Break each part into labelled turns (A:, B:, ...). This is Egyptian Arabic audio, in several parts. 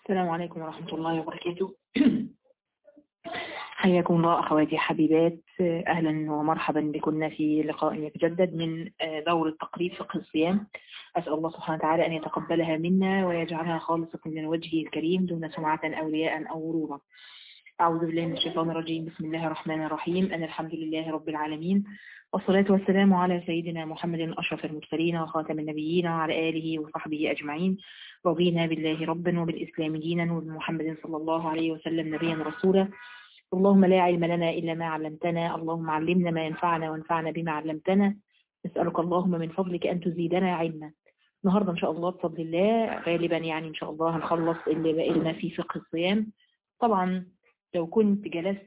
A: السلام عليكم ورحمة الله وبركاته حياكم الله أخواتي حبيبات أهلا ومرحبا بكنا في لقاء يتجدد من دورة تقريب فقه الصيام أسأل الله سبحانه وتعالى أن يتقبلها منا ويجعلها خالصة من وجهه الكريم دون سمعة أو رياء أو غرورا أعوذ بالله من الشيطان الرجيم بسم الله الرحمن الرحيم أن الحمد لله رب العالمين والصلاة والسلام على سيدنا محمد أشرف المرسلين وخاتم النبيين وعلى آله وصحبه أجمعين رضينا بالله ربا وبالإسلام دينا وبمحمد صلى الله عليه وسلم نبيا رسولا اللهم لا علم لنا إلا ما علمتنا اللهم علمنا ما ينفعنا وانفعنا بما علمتنا نسألك اللهم من فضلك أن تزيدنا علما النهاردة إن شاء الله بفضل الله غالبا يعني إن شاء الله هنخلص اللي بقى لنا في فقه الصيام طبعا لو كنت جلست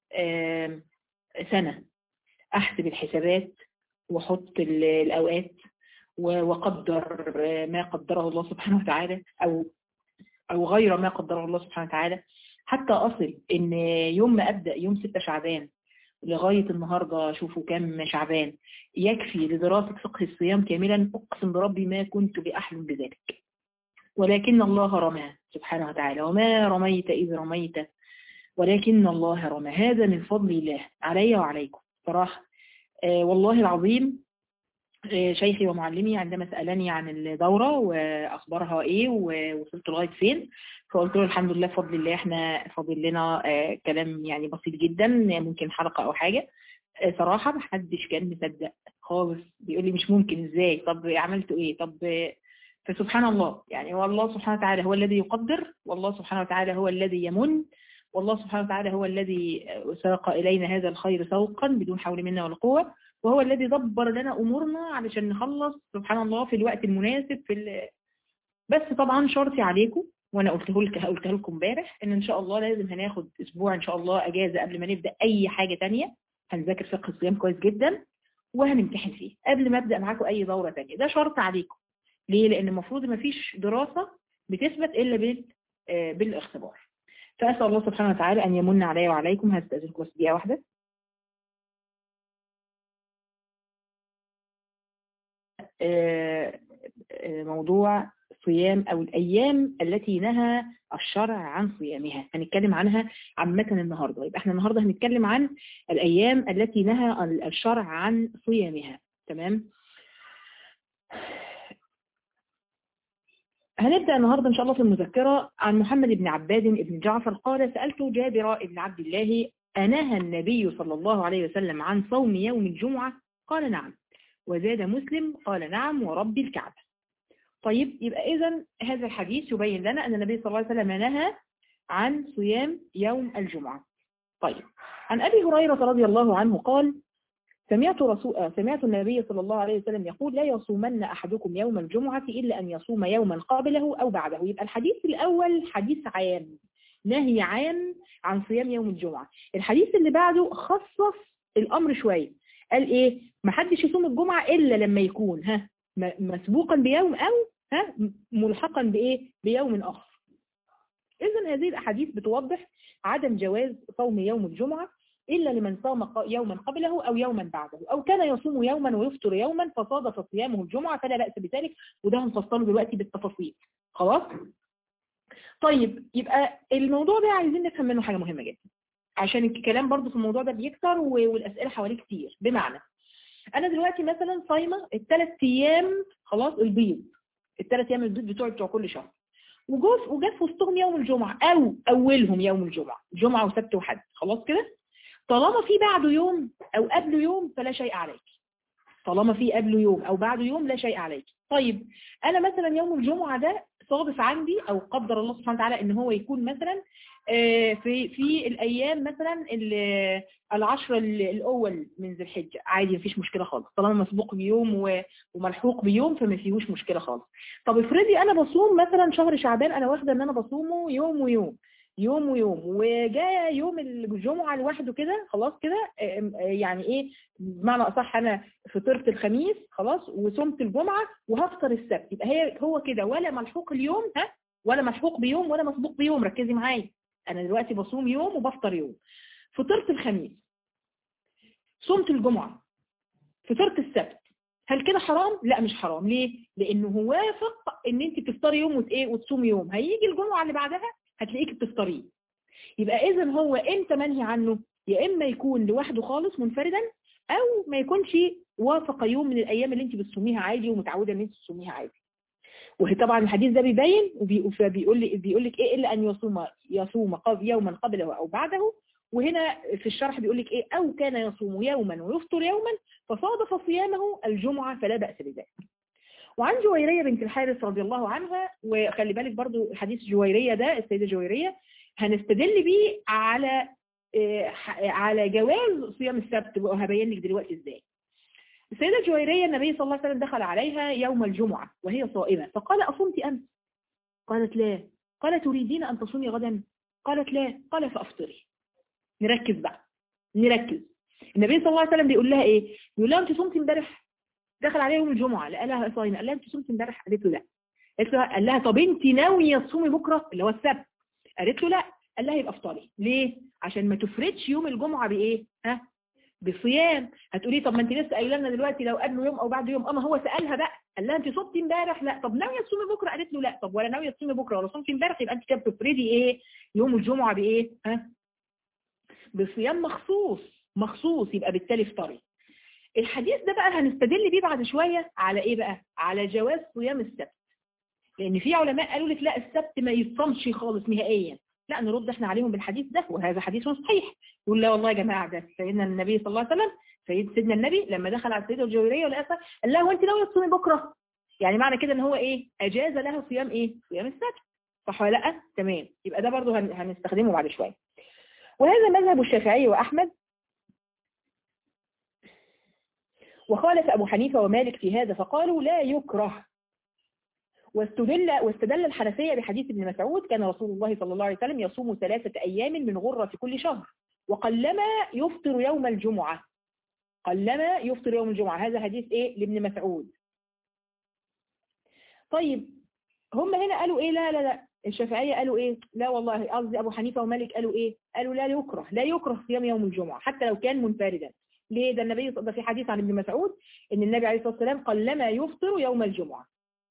A: سنة أحسب الحسابات وأحط الأوقات وقدر ما قدره الله سبحانه وتعالى أو أو غير ما قدره الله سبحانه وتعالى حتى أصل إن يوم ما أبدأ يوم 6 شعبان لغاية النهاردة شوفوا كم شعبان يكفي لدراسة فقه الصيام كاملا أقسم بربي ما كنت بأحلم بذلك ولكن الله رمى سبحانه وتعالى وما رميت إذ رميت ولكن الله رمى هذا من فضل الله علي وعليكم صراحة آه والله العظيم آه شيخي ومعلمي عندما سألني عن الدورة وأخبارها إيه ووصلت لغاية فين فقلت له الحمد لله بفضل الله احنا فاضل لنا آه كلام يعني بسيط جدا ممكن حلقة أو حاجة صراحة محدش كان مصدق خالص بيقول لي مش ممكن ازاي طب عملتوا ايه طب فسبحان الله يعني والله سبحانه وتعالى هو الذي يقدر والله سبحانه وتعالى هو الذي يمن والله سبحانه وتعالى هو الذي ساق إلينا هذا الخير سوقا بدون حول منا ولا قوة وهو الذي دبر لنا أمورنا علشان نخلص سبحان الله في الوقت المناسب في ال... بس طبعا شرطي عليكم وانا قلته لك قلته لكم امبارح ان ان شاء الله لازم هناخد اسبوع ان شاء الله اجازه قبل ما نبدا اي حاجه تانية هنذاكر فقه الصيام كويس جدا وهنمتحن فيه قبل ما ابدا معاكم اي دوره تانية ده شرط عليكم ليه لان المفروض ما فيش دراسه بتثبت الا بال آه بالاختبار فأسأل الله سبحانه وتعالى أن يمن علي وعليكم هستأذنكم بس دقيقة واحدة موضوع صيام أو الأيام التي نهى الشرع عن صيامها هنتكلم عنها عامة النهاردة يبقى احنا النهاردة هنتكلم عن الأيام التي نهى الشرع عن صيامها تمام هنبدأ النهاردة إن شاء الله في المذكرة عن محمد بن عباد بن جعفر قال سألت جابر بن عبد الله أنهى النبي صلى الله عليه وسلم عن صوم يوم الجمعة قال نعم وزاد مسلم قال نعم ورب الكعبة طيب يبقى إذا هذا الحديث يبين لنا أن النبي صلى الله عليه وسلم نهى عن صيام يوم الجمعة طيب عن أبي هريرة رضي الله عنه قال سمعت رسول سمعت النبي صلى الله عليه وسلم يقول لا يصومن أحدكم يوم الجمعة إلا أن يصوم يوما قبله أو بعده يبقى الحديث الأول حديث عام نهي عام عن صيام يوم الجمعة الحديث اللي بعده خصص الأمر شوية قال إيه ما حدش يصوم الجمعة إلا لما يكون ها مسبوقا بيوم أو ها ملحقا بإيه بيوم آخر إذن هذه الأحاديث بتوضح عدم جواز صوم يوم الجمعة إلا لمن صام يوما قبله أو يوما بعده أو كان يصوم يوما ويفطر يوما فصادف صيامه الجمعة فلا بأس بذلك وده هنفصله دلوقتي بالتفاصيل خلاص طيب يبقى الموضوع ده عايزين نفهم منه حاجة مهمة جدا عشان الكلام برضو في الموضوع ده بيكتر والأسئلة حواليه كتير بمعنى أنا دلوقتي مثلا صايمة الثلاث أيام خلاص البيض الثلاث أيام البيض بتوع بتوع كل شهر وجوز وجات في وسطهم يوم الجمعة أو أولهم يوم الجمعة جمعة وسبت وحد خلاص كده طالما في بعده يوم او قبله يوم فلا شيء عليك طالما في قبله يوم او بعده يوم لا شيء عليك طيب انا مثلا يوم الجمعة ده صادف عندي او قدر الله سبحانه وتعالى ان هو يكون مثلا في في الايام مثلا العشرة الاول من ذي الحجة عادي مفيش مشكلة خالص طالما مسبوق بيوم وملحوق بيوم فما فيهوش مشكلة خالص طب افرضي انا بصوم مثلا شهر شعبان انا واخده ان انا بصومه يوم ويوم يوم ويوم وجاء يوم الجمعة لوحده كده خلاص كده يعني ايه بمعنى اصح انا فطرت الخميس خلاص وصمت الجمعة وهفطر السبت يبقى هي هو كده ولا ملحوق اليوم ها ولا ملحوق بيوم ولا مسبوق بيوم ركزي معايا انا دلوقتي بصوم يوم وبفطر يوم فطرت الخميس صمت الجمعة فطرت السبت هل كده حرام لا مش حرام ليه لانه هو وافق ان انت تفطري يوم وت ايه وتصومي يوم هيجي الجمعه اللي بعدها هتلاقيك بتفطريه يبقى اذا هو امتى منهي عنه يا اما يكون لوحده خالص منفردا او ما يكونش وافق يوم من الايام اللي انت بتصوميها عادي ومتعوده ان انت تصوميها عادي وطبعا الحديث ده بيبين وبيقول لي بيقول لك ايه الا ان يصوم يصوم قبل يوما قبله او بعده وهنا في الشرح بيقول لك ايه او كان يصوم يوما ويفطر يوما فصادف صيامه الجمعه فلا باس بذلك وعن جويريه بنت الحارث رضي الله عنها وخلي بالك برضو حديث جويريه ده السيده جويريه هنستدل بيه على على جواز صيام السبت وهبين لك دلوقتي ازاي السيدة جويرية النبي صلى الله عليه وسلم دخل عليها يوم الجمعة وهي صائمة فقال أصمت أمس قالت لا قال تريدين أن تصومي غدا قالت لا قال فأفطري نركز بقى نركز النبي صلى الله عليه وسلم بيقول لها ايه بيقول لها انت صمتي امبارح دخل عليها يوم الجمعة قال لها صايمة قال لها انت صمتي امبارح قالت له لا قالت له قال لها طب انت ناوية تصومي بكرة اللي هو السبت قالت له لا قال لها يبقى افطري ليه عشان ما تفردش يوم الجمعة بايه ها بصيام هتقولي طب ما انت لسه قايله لنا دلوقتي لو قبله يوم او بعد يوم اما هو سالها بقى قال لها انت صمتي امبارح لا طب ناويه تصومي بكره قالت له لا طب ولا ناويه تصومي بكره ولا صمتي امبارح يبقى انت كده بتفردي ايه يوم الجمعه بايه ها بصيام مخصوص مخصوص يبقى بالتالي افطري الحديث ده بقى هنستدل بيه بعد شويه على ايه بقى على جواز صيام السبت لان في علماء قالوا لك لا السبت ما يصومش خالص نهائيا لا نرد احنا عليهم بالحديث ده وهذا حديث صحيح يقول لا والله يا جماعه ده سيدنا النبي صلى الله عليه وسلم سيد سيدنا النبي لما دخل على السيده الجويريه ولقاها قال لها وانت ناويه تصومي بكره يعني معنى كده ان هو ايه اجاز لها صيام ايه صيام السبت صح ولا لا تمام يبقى ده برضه هنستخدمه بعد شويه وهذا مذهب الشافعي واحمد وخالف ابو حنيفه ومالك في هذا فقالوا لا يكره واستدل واستدل الحنفية بحديث ابن مسعود كان رسول الله صلى الله عليه وسلم يصوم ثلاثة أيام من غرة في كل شهر وقلما يفطر يوم الجمعة قلما يفطر يوم الجمعة هذا حديث إيه لابن مسعود طيب هم هنا قالوا إيه لا لا لا الشافعية قالوا إيه لا والله قصدي أبو حنيفة ومالك قالوا إيه قالوا لا يكره لا يكره صيام يوم الجمعة حتى لو كان منفردا ليه ده النبي ده في حديث عن ابن مسعود ان النبي عليه الصلاة والسلام قلما يفطر يوم الجمعة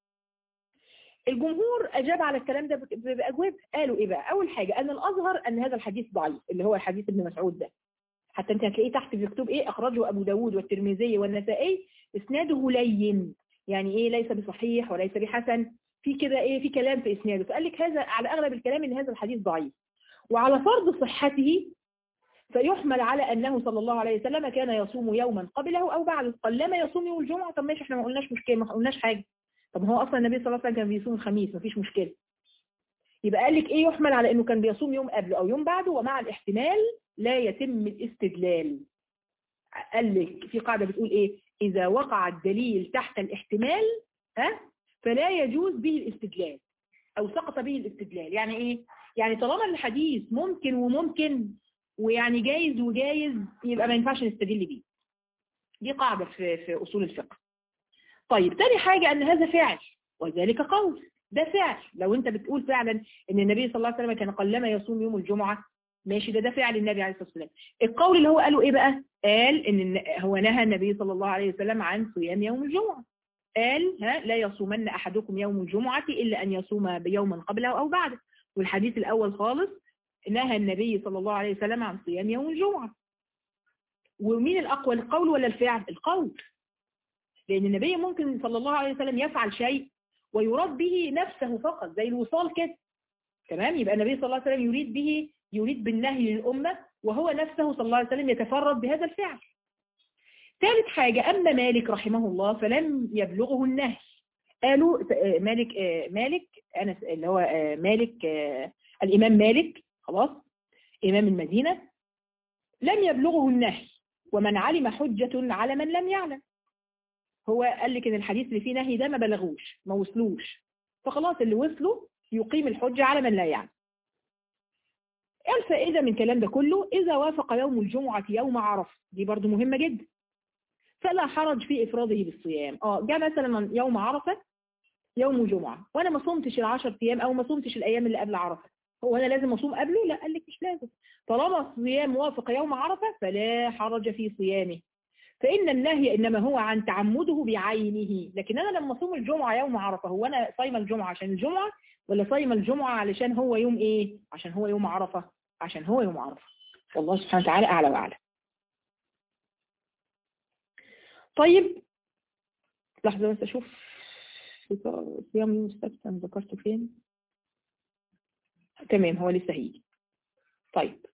A: الجمهور أجاب على الكلام ده بأجواب قالوا إيه بقى أول حاجة أن الأظهر أن هذا الحديث ضعيف اللي هو حديث ابن مسعود ده حتى أنت هتلاقيه تحت بيكتب إيه أخرجه أبو داود والترمذي والنسائي إسناده لين يعني إيه ليس بصحيح وليس بحسن في كده إيه في كلام في إسناده فقال لك هذا على أغلب الكلام أن هذا الحديث ضعيف وعلى فرض صحته فيحمل على أنه صلى الله عليه وسلم كان يصوم يوما قبله أو بعده قلما يصوم يوم الجمعة طب ماشي احنا ما قلناش مشكلة ما قلناش حاجة طب هو اصلا النبي صلى الله عليه وسلم كان بيصوم الخميس مفيش مشكله يبقى قال لك ايه يحمل على انه كان بيصوم يوم قبله او يوم بعده ومع الاحتمال لا يتم الاستدلال قال لك في قاعده بتقول ايه اذا وقع الدليل تحت الاحتمال ها فلا يجوز به الاستدلال او سقط به الاستدلال يعني ايه يعني طالما الحديث ممكن وممكن ويعني جايز وجايز يبقى ما ينفعش نستدل بيه دي قاعده في في اصول الفقه طيب تاني حاجة أن هذا فعل وذلك قول ده فعل لو أنت بتقول فعلا أن النبي صلى الله عليه وسلم كان قلما يصوم يوم الجمعة ماشي ده ده فعل النبي عليه الصلاة والسلام القول اللي هو قاله إيه بقى قال إن هو نهى النبي صلى الله عليه وسلم عن صيام يوم الجمعة قال ها لا يصومن أحدكم يوم الجمعة إلا أن يصوم بيوما قبله أو بعده والحديث الأول خالص نهى النبي صلى الله عليه وسلم عن صيام يوم الجمعة ومين الأقوى القول ولا الفعل القول لأن النبي ممكن صلى الله عليه وسلم يفعل شيء ويراد به نفسه فقط زي الوصال كده تمام يبقى النبي صلى الله عليه وسلم يريد به يريد بالنهي للأمة وهو نفسه صلى الله عليه وسلم يتفرد بهذا الفعل ثالث حاجة أما مالك رحمه الله فلم يبلغه النهي قالوا مالك مالك أنا اللي هو مالك الإمام مالك خلاص إمام المدينة لم يبلغه النهي ومن علم حجة على من لم يعلم هو قال لك ان الحديث اللي فيه نهي ده ما بلغوش ما وصلوش فخلاص اللي وصلوا يقيم الحجة على من لا يعلم الفائدة من الكلام ده كله إذا وافق يوم الجمعة يوم عرفة دي برضو مهمة جدا فلا حرج في إفراده بالصيام اه جاء مثلا يوم عرفة يوم جمعة وأنا ما صمتش العشر أيام أو ما صمتش الأيام اللي قبل عرفة هو أنا لازم أصوم قبله لا قال لك مش لازم طالما الصيام وافق يوم عرفة فلا حرج في صيامه فإن النهي إنما هو عن تعمده بعينه لكن أنا لما أصوم الجمعة يوم عرفة هو أنا صايمة الجمعة عشان الجمعة ولا صايمة الجمعة علشان هو يوم إيه عشان هو يوم عرفة عشان هو يوم عرفة والله سبحانه وتعالى أعلى وأعلى طيب لحظة بس أشوف صيام يوم السبت أنا ذكرته فين تمام هو لسه هيجي طيب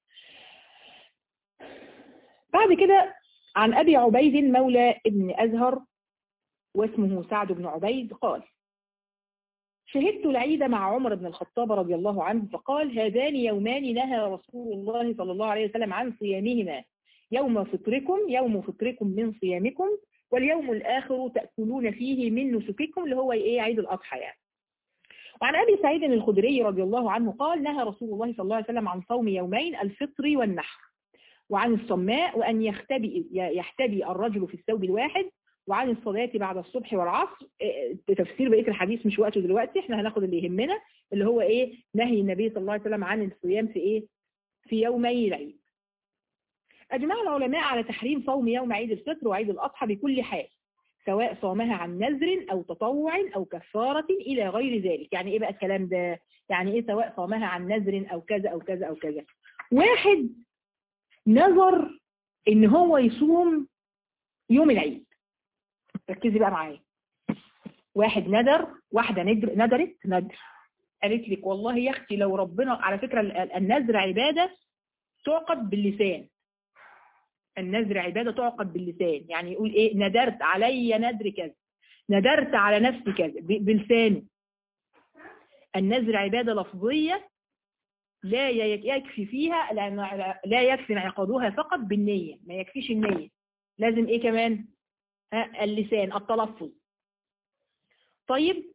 A: بعد كده عن أبي عبيد مولى ابن أزهر واسمه سعد بن عبيد قال شهدت العيد مع عمر بن الخطاب رضي الله عنه فقال هذان يومان نهى رسول الله صلى الله عليه وسلم عن صيامهما يوم فطركم يوم فطركم من صيامكم واليوم الآخر تأكلون فيه من نسككم اللي هو إيه عيد الأضحى يعني وعن أبي سعيد الخدري رضي الله عنه قال نهى رسول الله صلى الله عليه وسلم عن صوم يومين الفطر والنحر وعن الصماء وأن يختبئ يحتبي الرجل في الثوب الواحد وعن الصلاة بعد الصبح والعصر تفسير بقية الحديث مش وقته دلوقتي احنا هناخد اللي يهمنا اللي هو ايه نهي النبي صلى الله عليه وسلم عن الصيام في ايه في يومي العيد أجمع العلماء على تحريم صوم يوم عيد الفطر وعيد الأضحى بكل حال سواء صامها عن نذر أو تطوع أو كفارة إلى غير ذلك يعني إيه بقى الكلام ده يعني إيه سواء صامها عن نذر أو كذا أو كذا أو كذا واحد نظر إن هو يصوم يوم العيد ركزي بقى معايا واحد ندر واحدة ندر ندرت ندر قالت لك والله يا اختي لو ربنا على فكرة النذر عبادة تعقد باللسان النذر عبادة تعقد باللسان يعني يقول ايه ندرت علي ندر كذا ندرت على نفسي كذا بلسانه النذر عبادة لفظية لا يكفي فيها لا يكفي انعقادها فقط بالنية ما يكفيش النية لازم ايه كمان ها اللسان التلفظ طيب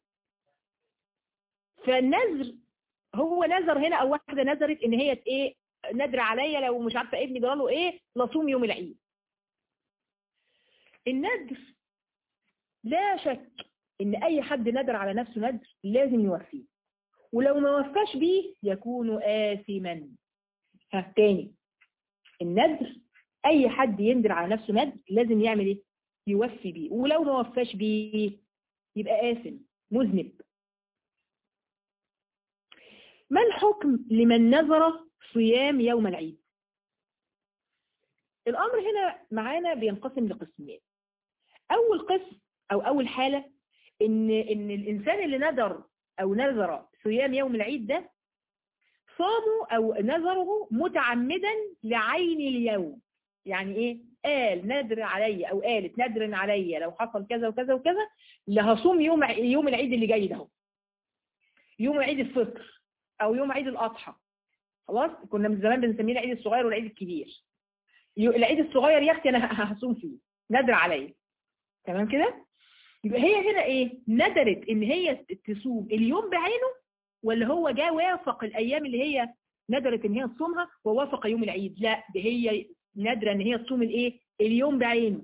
A: فالنذر هو نذر هنا او واحدة نذرت ان هي ايه ندر عليا لو مش عارفه ابني جراله ايه نصوم يوم العيد الندر لا شك ان اي حد ندر على نفسه ندر لازم يوفيه ولو ما وفاش بيه يكون آثما ها تاني الندر اي حد يندر على نفسه ندر لازم يعمل ايه يوفي بيه ولو ما وفاش بيه يبقى آثم مذنب ما الحكم لمن نذر صيام يوم العيد الأمر هنا معانا بينقسم لقسمين أول قسم أو أول حالة إن, إن الإنسان اللي نذر أو نذر صيام يوم العيد ده صاموا أو نذره متعمدا لعين اليوم يعني إيه قال ندر عليا أو قالت ندر عليا لو حصل كذا وكذا وكذا لهصوم يوم يوم العيد اللي جاي ده يوم عيد الفطر أو يوم عيد الأضحى خلاص كنا من زمان بنسميه العيد الصغير والعيد الكبير العيد الصغير يا اختي انا هصوم فيه ندر عليا تمام كده يبقى هي هنا ايه ندرت ان هي تصوم اليوم بعينه ولا هو جاء وافق الايام اللي هي ندرت ان هي تصومها ووافق يوم العيد لا ده هي نادره ان هي تصوم الايه اليوم بعينه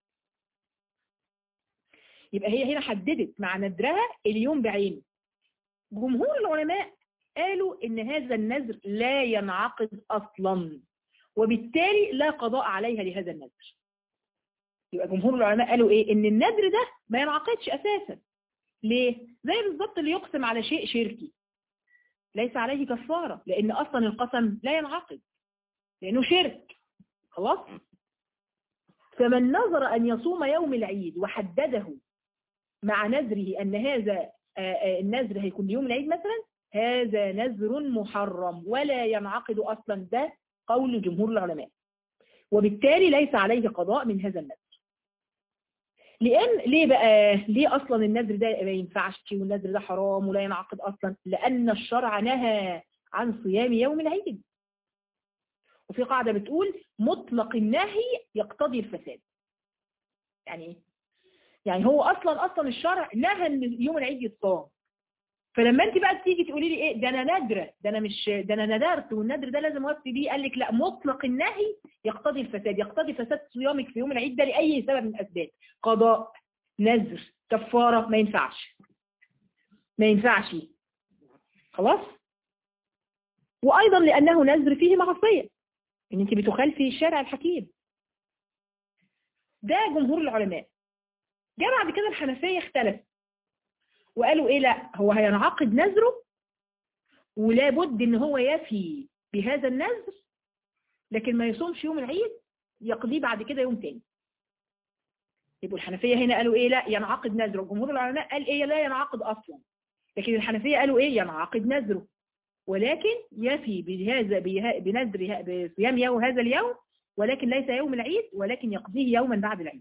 A: يبقى هي هنا حددت مع ندرها اليوم بعينه جمهور العلماء قالوا ان هذا النذر لا ينعقد اصلا وبالتالي لا قضاء عليها لهذا النذر يبقى جمهور العلماء قالوا ايه ان النذر ده ما ينعقدش اساسا ليه زي بالظبط اللي يقسم على شيء شركي ليس عليه كفارة لان اصلا القسم لا ينعقد لانه شرك خلاص فمن نظر ان يصوم يوم العيد وحدده مع نذره ان هذا النذر هيكون يوم العيد مثلا هذا نذر محرم ولا ينعقد أصلا ده قول جمهور العلماء وبالتالي ليس عليه قضاء من هذا النذر لأن ليه بقى ليه أصلا النذر ده ما ينفعش والنذر ده حرام ولا ينعقد أصلا لأن الشرع نهى عن صيام يوم العيد وفي قاعدة بتقول مطلق النهي يقتضي الفساد يعني ايه يعني هو أصلا أصلا الشرع نهى ان يوم العيد يتصام فلما انت بقى تيجي تقولي لي ايه ده انا نادره ده انا مش ده انا ندرت والندر ده لازم اوفي بيه قال لك لا مطلق النهي يقتضي الفساد يقتضي فساد صيامك في يوم العيد ده لاي سبب من الاسباب قضاء نذر كفاره ما ينفعش ما ينفعش خلاص وايضا لانه نذر فيه معصيه ان انت بتخالفي الشارع الحكيم ده جمهور العلماء جاء بعد كده الحنفية اختلف وقالوا ايه لا هو هينعقد نذره ولا بد ان هو يفي بهذا النذر لكن ما يصومش يوم العيد يقضيه بعد كده يوم تاني يبقوا الحنفية هنا قالوا ايه لا ينعقد نذره جمهور العلماء قال ايه لا ينعقد اصلا لكن الحنفية قالوا ايه ينعقد نذره ولكن يفي بهذا بنذر بصيام يوم هذا اليوم ولكن ليس يوم العيد ولكن يقضيه يوما بعد العيد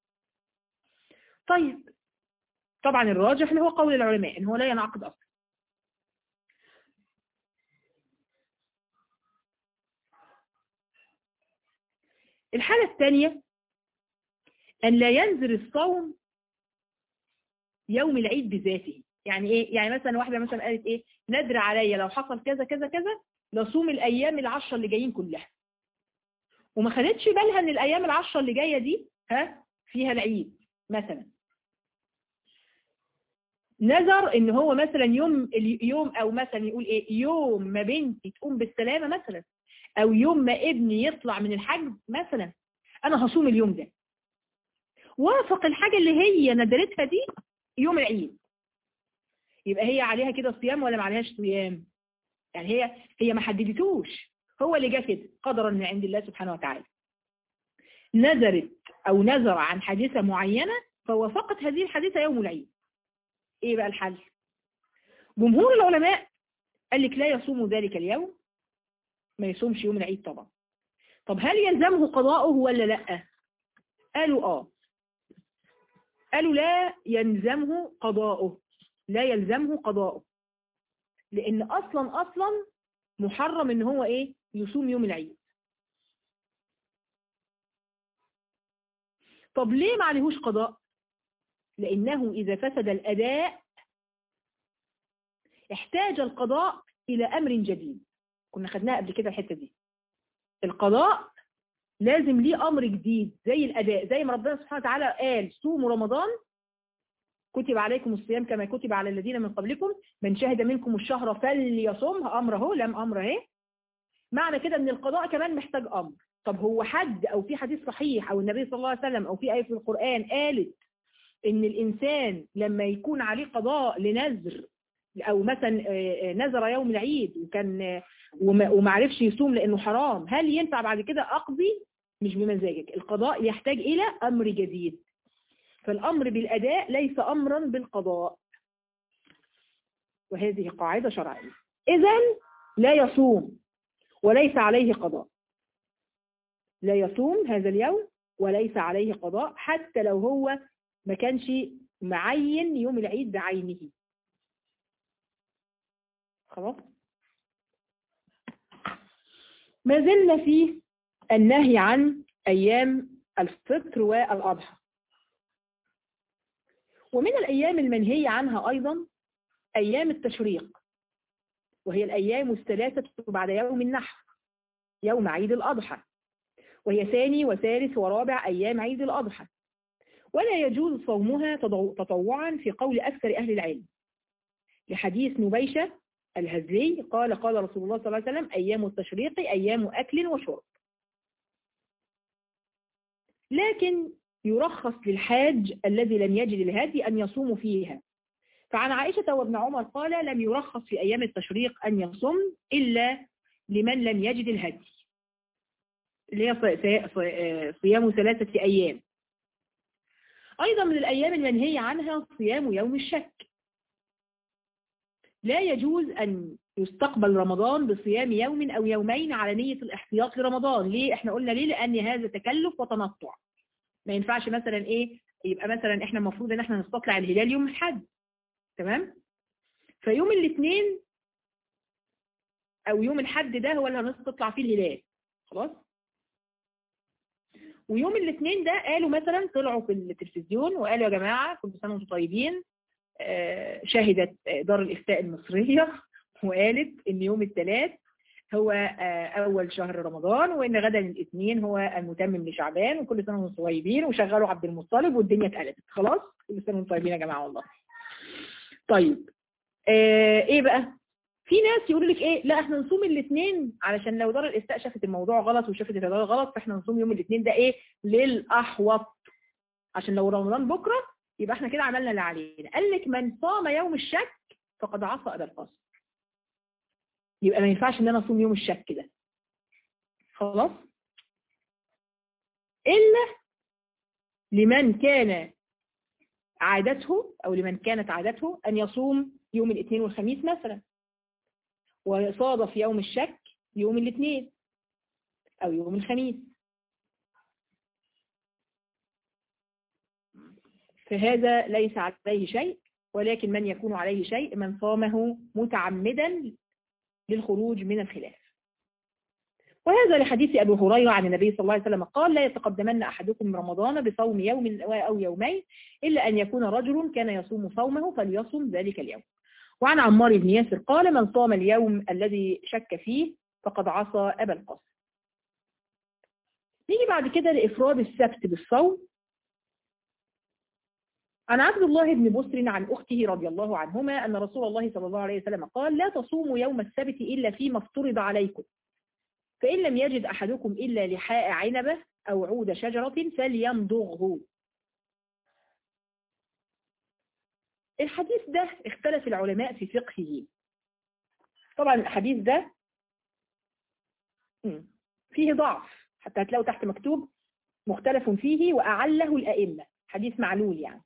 A: طيب طبعا الراجح اللي هو قول العلماء ان هو لا ينعقد اصلا الحالة الثانية أن لا ينزل الصوم يوم العيد بذاته يعني ايه يعني مثلا واحدة مثلا قالت ايه ندر عليا لو حصل كذا كذا كذا لصوم الايام العشرة اللي جايين كلها وما خدتش بالها ان الايام العشرة اللي جاية دي ها فيها العيد مثلا نذر ان هو مثلا يوم اليوم او مثلا يقول ايه يوم ما بنتي تقوم بالسلامة مثلا او يوم ما ابني يطلع من الحج مثلا انا هصوم اليوم ده وافق الحاجة اللي هي ندرتها دي يوم العيد يبقى هي عليها كده صيام ولا ما عليهاش صيام يعني هي هي ما حددتوش هو اللي جه كده قدرا من عند الله سبحانه وتعالى نذرت او نذر عن حادثة معينة فوافقت هذه الحادثة يوم العيد ايه بقى الحل جمهور العلماء قال لك لا يصوم ذلك اليوم ما يصومش يوم العيد طبعا طب هل يلزمه قضاؤه ولا لا قالوا اه قالوا لا يلزمه قضاؤه لا يلزمه قضاؤه لان اصلا اصلا محرم ان هو ايه يصوم يوم العيد طب ليه ما عليهوش قضاء لانه اذا فسد الاداء احتاج القضاء الى امر جديد كنا خدناها قبل كده الحته دي القضاء لازم ليه امر جديد زي الاداء زي ما ربنا سبحانه وتعالى قال صوموا رمضان كتب عليكم الصيام كما كتب على الذين من قبلكم من شهد منكم الشهر فليصمها امر اهو لم امر اهي معنى كده ان القضاء كمان محتاج امر طب هو حد او في حديث صحيح او النبي صلى الله عليه وسلم او في ايه في القران قالت ان الانسان لما يكون عليه قضاء لنذر او مثلا نذر يوم العيد وكان وما عرفش يصوم لانه حرام هل ينفع بعد كده اقضي مش بمزاجك القضاء يحتاج الى امر جديد فالامر بالاداء ليس امرا بالقضاء وهذه قاعدة شرعية اذا لا يصوم وليس عليه قضاء لا يصوم هذا اليوم وليس عليه قضاء حتى لو هو ما كانش معين يوم العيد بعينه خلاص ما زلنا في النهي عن أيام الفطر والأضحى ومن الأيام المنهي عنها أيضا أيام التشريق وهي الأيام الثلاثة بعد يوم النحر يوم عيد الأضحى وهي ثاني وثالث ورابع أيام عيد الأضحى ولا يجوز صومها تطوعا في قول أكثر أهل العلم لحديث نبيشة الهزلي قال قال رسول الله صلى الله عليه وسلم أيام التشريق أيام أكل وشرب لكن يرخص للحاج الذي لم يجد الهدي أن يصوم فيها فعن عائشة وابن عمر قال لم يرخص في أيام التشريق أن يصوم إلا لمن لم يجد الهدي اللي هي صيام ثلاثة أيام أيضا من الأيام المنهية عنها صيام يوم الشك لا يجوز أن يستقبل رمضان بصيام يوم أو يومين على نية الاحتياط لرمضان ليه؟ احنا قلنا ليه؟ لأن هذا تكلف وتنطع ما ينفعش مثلا ايه يبقى مثلا احنا المفروض ان احنا نستطلع الهلال يوم الحد تمام فيوم الاثنين او يوم الحد ده هو اللي هنستطلع فيه الهلال خلاص ويوم الاثنين ده قالوا مثلا طلعوا في التلفزيون وقالوا يا جماعة كل سنة وانتم طيبين شهدت دار الإفتاء المصرية وقالت ان يوم الثلاث هو أول شهر رمضان وإن غدا الاثنين هو المتمم لشعبان وكل سنة وانتم طيبين وشغلوا عبد المطلب والدنيا اتقلبت خلاص كل سنة وانتم طيبين يا جماعة والله طيب آه ايه بقى في ناس يقولوا لك ايه لا احنا نصوم الاثنين علشان لو دار الافتاء شافت الموضوع غلط وشافت الهلال غلط فاحنا نصوم يوم الاثنين ده ايه للاحوط عشان لو رمضان بكرة يبقى احنا كده عملنا اللي علينا قال لك من صام يوم الشك فقد عصى أبا القاسم يبقى ما ينفعش ان انا اصوم يوم الشك ده خلاص إلا لمن كان عادته أو لمن كانت عادته أن يصوم يوم الاثنين والخميس مثلا وصادف يوم الشك يوم الاثنين أو يوم الخميس فهذا ليس عليه شيء ولكن من يكون عليه شيء من صامه متعمدا للخروج من الخلاف وهذا لحديث أبي هريرة عن النبي صلى الله عليه وسلم قال لا يتقدمن أحدكم رمضان بصوم يوم أو يومين إلا أن يكون رجل كان يصوم صومه فليصوم ذلك اليوم وعن عمار بن ياسر قال من صام اليوم الذي شك فيه فقد عصى أبا القاسم نيجي بعد كده لإفراد السبت بالصوم عن عبد الله بن بسر عن أخته رضي الله عنهما أن رسول الله صلى الله عليه وسلم قال لا تصوموا يوم السبت إلا فيما افترض عليكم فإن لم يجد أحدكم إلا لحاء عنبة أو عود شجرة فليمضغه الحديث ده اختلف العلماء في فقهه طبعا الحديث ده فيه ضعف حتى هتلاقوا تحت مكتوب مختلف فيه وأعله الأئمة حديث معلول يعني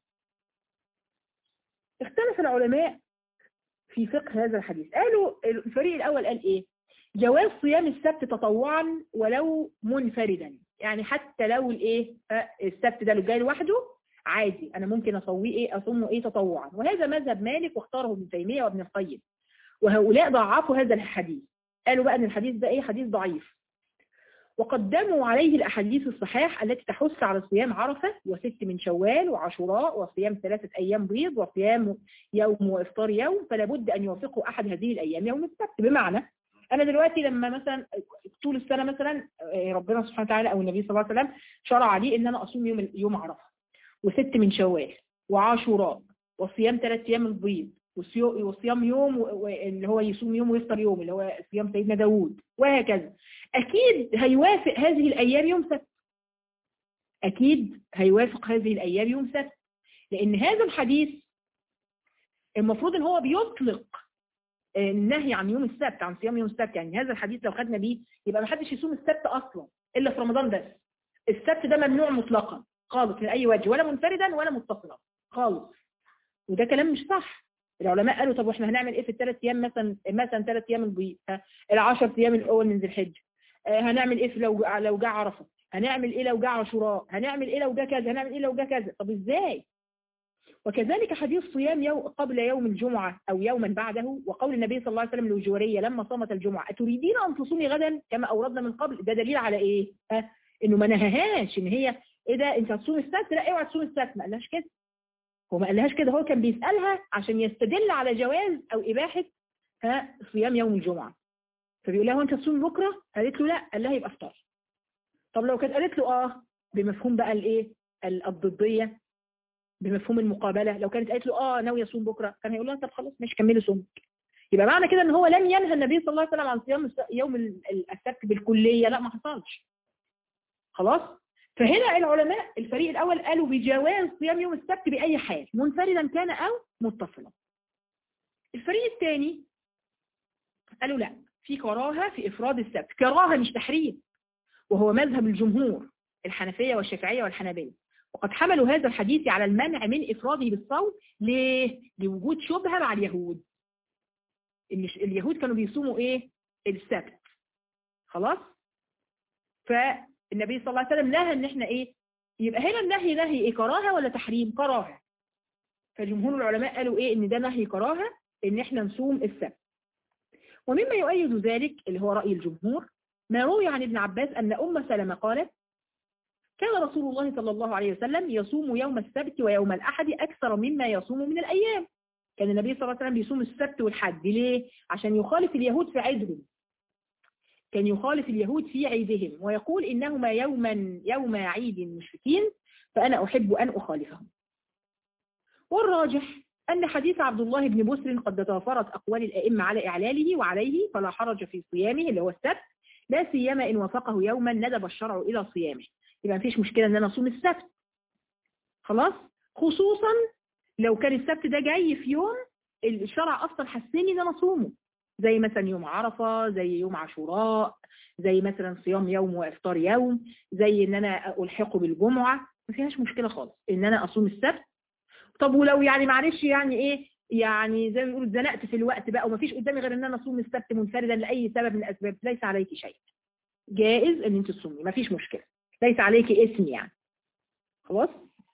A: اختلف العلماء في فقه هذا الحديث قالوا الفريق الأول قال إيه جواز صيام السبت تطوعا ولو منفردا يعني حتى لو الايه السبت ده لو جاي لوحده عادي انا ممكن اصويه ايه اصومه ايه تطوعا وهذا مذهب مالك واختاره ابن تيميه وابن القيم وهؤلاء ضعفوا هذا الحديث قالوا بقى ان الحديث ده ايه حديث ضعيف وقدموا عليه الاحاديث الصحاح التي تحث على صيام عرفه وست من شوال وعاشوراء وصيام ثلاثه ايام بيض وصيام يوم وافطار يوم فلا بد ان يوافقوا احد هذه الايام يوم السبت بمعنى انا دلوقتي لما مثلا طول السنه مثلا ربنا سبحانه وتعالى او النبي صلى الله عليه وسلم شرع عليه ان انا اصوم يوم يوم عرفه وست من شوال وعاشوراء وصيام ثلاث ايام البيض وصيام يوم اللي هو يصوم يوم ويفطر يوم اللي هو صيام سيدنا داوود وهكذا اكيد هيوافق هذه الايام يوم سبت اكيد هيوافق هذه الايام يوم سبت لان هذا الحديث المفروض ان هو بيطلق النهي عن يوم السبت عن صيام يوم السبت يعني هذا الحديث لو خدنا بيه يبقى ما حدش يصوم السبت اصلا الا في رمضان بس السبت ده ممنوع مطلقا خالص من اي وجه ولا منفردا ولا متصلا خالص وده كلام مش صح العلماء قالوا طب واحنا هنعمل ايه في الثلاث ايام مثلا مثلا ثلاث ايام البيض ال10 ايام الاول من ذي الحجه هنعمل ايه لو لو جه عرفه هنعمل ايه لو جه عاشوراء هنعمل ايه لو جه كذا هنعمل ايه لو جه كذا طب ازاي وكذلك حديث صيام يوم قبل يوم الجمعة أو يوما بعده وقول النبي صلى الله عليه وسلم للجورية لما صامت الجمعة أتريدين أن تصومي غدا كما أوردنا من قبل ده دليل على إيه؟ أه؟ إنه ما نهاهاش إن هي إيه ده أنت هتصومي السبت لا اوعى تصومي السبت ما قالهاش كده هو ما قالهاش كده هو كان بيسألها عشان يستدل على جواز أو إباحة ها صيام يوم الجمعة فبيقول لها وأنت تصومي بكرة؟ قالت له لا قال لها يبقى افطر طب لو كانت قالت له آه بمفهوم بقى الإيه؟ الضدية بمفهوم المقابلة لو كانت قالت له اه ناوي اصوم بكرة كان هيقول لها طب خلاص مش كملي صومك يبقى معنى كده ان هو لم ينهى النبي صلى الله عليه وسلم عن صيام يوم السبت بالكلية لا ما حصلش خلاص فهنا العلماء الفريق الاول قالوا بجواز صيام يوم السبت باي حال منفردا كان او متصلا الفريق الثاني قالوا لا في كراهة في افراد السبت كراهة مش تحريم وهو مذهب الجمهور الحنفية والشافعية والحنابلة وقد حملوا هذا الحديث على المنع من إفراده بالصوم ليه؟ لوجود شبهة مع اليهود إن اليهود كانوا بيصوموا إيه؟ السبت خلاص؟ فالنبي صلى الله عليه وسلم نهى إن إحنا إيه؟ يبقى هنا النهي نهي إيه؟ كراهة ولا تحريم؟ كراهة فجمهور العلماء قالوا إيه؟ إن ده نهي كراهة إن إحنا نصوم السبت ومما يؤيد ذلك اللي هو رأي الجمهور ما روي عن ابن عباس أن أم سلمة قالت كان رسول الله صلى الله عليه وسلم يصوم يوم السبت ويوم الأحد أكثر مما يصوم من الأيام كان النبي صلى الله عليه وسلم بيصوم السبت والحد ليه؟ عشان يخالف اليهود في عيدهم كان يخالف اليهود في عيدهم ويقول إنهما يوما يوم عيد المشركين فأنا أحب أن أخالفهم والراجح أن حديث عبد الله بن بسر قد تضافرت أقوال الأئمة على إعلاله وعليه فلا حرج في صيامه اللي هو السبت لا سيما إن وافقه يوما ندب الشرع إلى صيامه يبقى مفيش مشكلة ان انا اصوم السبت خلاص خصوصا لو كان السبت ده جاي في يوم الشرع اصلا حسني ان انا اصومه زي مثلا يوم عرفة زي يوم عاشوراء زي مثلا صيام يوم وافطار يوم زي ان انا الحقه بالجمعة ما فيهاش مشكلة خالص ان انا اصوم السبت طب ولو يعني معلش يعني ايه يعني زي ما بيقولوا اتزنقت في الوقت بقى ومفيش قدامي غير ان انا اصوم السبت منفردا لاي سبب من الاسباب ليس عليك شيء جائز ان انت تصومي مفيش مشكلة ليس عليك اسم يعني خلاص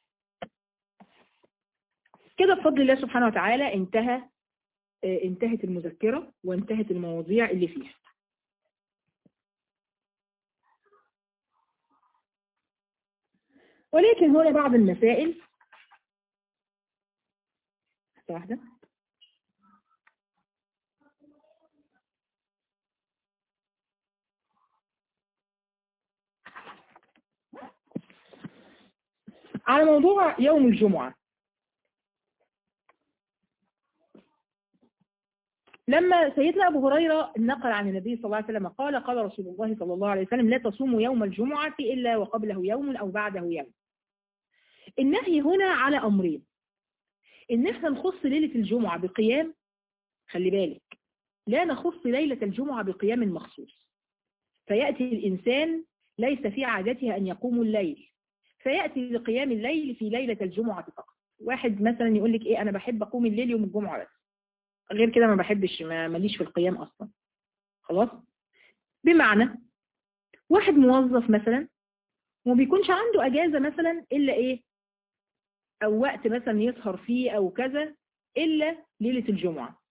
A: كده بفضل الله سبحانه وتعالى انتهى اه انتهت المذكرة وانتهت المواضيع اللي فيها ولكن هنا بعض المسائل واحدة على موضوع يوم الجمعة لما سيدنا أبو هريرة نقل عن النبي صلى الله عليه وسلم قال قال رسول الله صلى الله عليه وسلم لا تصوموا يوم الجمعة إلا وقبله يوم أو بعده يوم النهي هنا على أمرين إن احنا نخص ليلة الجمعة بقيام خلي بالك لا نخص ليلة الجمعة بقيام مخصوص فيأتي الإنسان ليس في عادته أن يقوم الليل فيأتي لقيام الليل في ليلة الجمعة فقط واحد مثلا يقول لك إيه أنا بحب أقوم الليل يوم الجمعة بس غير كده ما بحبش ما ماليش في القيام أصلا خلاص بمعنى واحد موظف مثلا وما بيكونش عنده أجازة مثلا إلا إيه أو وقت مثلا يسهر فيه أو كذا إلا ليلة الجمعة